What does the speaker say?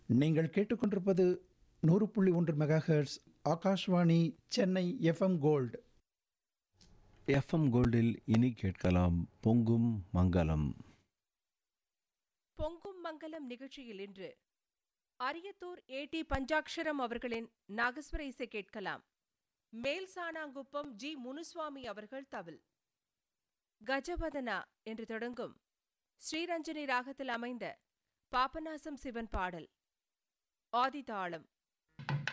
நீங்கள் கேட்டுக்கொண்டிருப்பது நூறு புள்ளி ஒன்று megahertz Akashvani Chennai FM gold FM கோல்டில் இனி கேட்கலாம் பொங்கும் மங்களம் பொங்கும் மங்கலம் நிகழ்ச்சியில் இன்று அரியத்தூர் ஏடி பஞ்சாக்ஷரம் அவர்களின் நாகஸ்வர இசை கேட்கலாம் மேல் சாணாங்குப்பம் ஜி முனுசுவாமி அவர்கள் தவில் கஜபதனா என்று தொடங்கும் ஸ்ரீரஞ்சனி ராகத்தில் அமைந்த பாபநாசம் சிவன் பாடல் ஆதிதாளம்